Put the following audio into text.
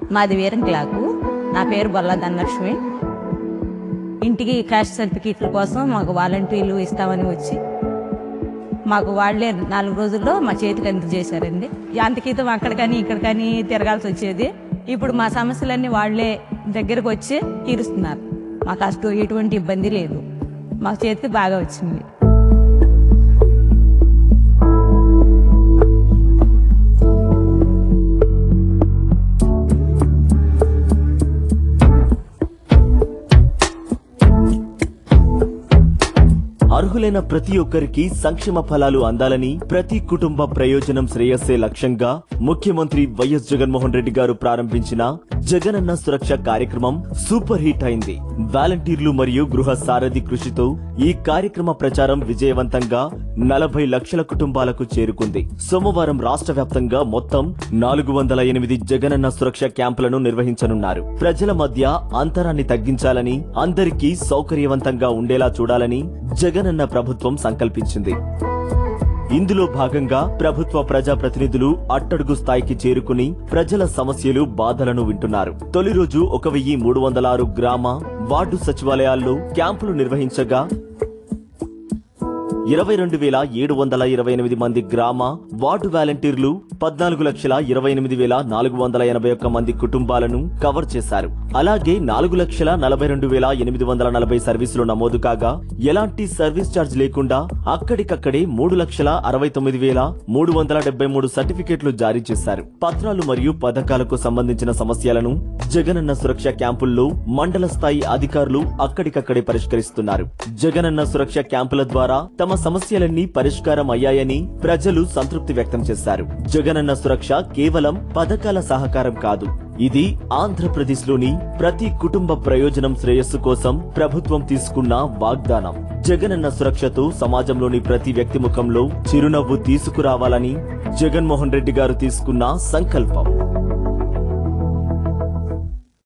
మాది వీరంక్లాకు నా పేరు బొల్లా ధనలక్ష్మి ఇంటికి క్యాష్ సర్టిఫికెట్ల కోసం మాకు వాలంటీర్లు ఇస్తామని వచ్చి మాకు వాళ్ళే నాలుగు రోజుల్లో మా చేతికి అంత చేశారండి అంతకీతం అక్కడ కానీ ఇక్కడ కానీ తిరగాల్సి వచ్చేది ఇప్పుడు మా సమస్యలన్నీ వాళ్ళే దగ్గరకు వచ్చి తీరుస్తున్నారు మాకు అಷ್ಟು ఎటువంటి ఇబ్బంది లేదు మా చేతికి బాగా వచ్చింది అర్హులైన ప్రతి ఒక్కరికి సంక్షేమ ఫలాలు అందాలని ప్రతి కుటుంబ ప్రయోజనం శ్రేయస్సే లక్ష్యంగా ముఖ్యమంత్రి వైఎస్ జగన్మోహన్ రెడ్డి గారు ప్రారంభించిన జగనన్న సురక్ష కార్యక్రమం సూపర్ హిట్ అయింది వాలంటీర్లు మరియు గృహ సారథి కృషితో ఈ కార్యక్రమ ప్రచారం విజయవంతంగా నలభై లక్షల కుటుంబాలకు చేరుకుంది సోమవారం రాష్ట్ర వ్యాప్తంగా మొత్తం నాలుగు వందల ఎనిమిది జగనన్న సురక్ష క్యాంపులను నిర్వహించనున్నారు ప్రజల మధ్య అంతరాన్ని తగ్గించాలని అందరికీ సౌకర్యవంతంగా ఉండేలా చూడాలని జగనన్న ప్రభుత్వం సంకల్పించింది ఇందులో భాగంగా ప్రభుత్వ ప్రజాప్రతినిధులు అట్టడుగు స్థాయికి చేరుకుని ప్రజల సమస్యలు బాధలను వింటున్నారు తొలి రోజు ఒక వెయ్యి మూడు వందల ఆరు గ్రామ వార్డు సచివాలయాల్లో క్యాంపులు నిర్వహించగా ఇరవై రెండు వేల ఏడు వందల ఇరవై ఎనిమిది మంది గ్రామ వార్డు వాలంటీర్లు పద్నాలుగు లక్షల ఇరవై ఎనిమిది వేల నాలుగు వందల ఎనభై ఒక్క మంది కుటుంబాలను కవర్ చేశారు అలాగే నాలుగు లక్షల నలభై రెండు వేల ఎనిమిది వందల నలభై సర్వీసులు నమోదు కాగా ఎలాంటి సర్వీస్ ఛార్జ్ లేకుండా అక్కడికక్కడే మూడు లక్షల అరవై తొమ్మిది వేల మూడు వందల డెబ్బై మూడు సర్టిఫికెట్లు జారీ చేశారు పత్రాలు మరియు పథకాలకు సంబంధించిన సమస్యలను జగనన్న సురక్ష క్యాంపుల్లో మండల స్థాయి అధికారులు అక్కడికక్కడే పరిష్కరిస్తున్నారు జగనన్న సురక్ష క్యాంపుల ద్వారా తమ సమస్యలన్నీ పరిష్కారం అయ్యాయని ప్రజలు సంతృప్తి వ్యక్తం చేశారు జగనన్న సురక్ష కేవలం పథకాల సహకారం కాదు ఇది ఆంధ్రప్రదేశ్ లోని ప్రతి కుటుంబ ప్రయోజనం శ్రేయస్సు కోసం ప్రభుత్వం తీసుకున్న వాగ్దానం జగనన్న సురక్షతో సమాజంలోని ప్రతి వ్యక్తి ముఖంలో చిరునవ్వు తీసుకురావాలని జగన్మోహన్ రెడ్డి గారు తీసుకున్న సంకల్పం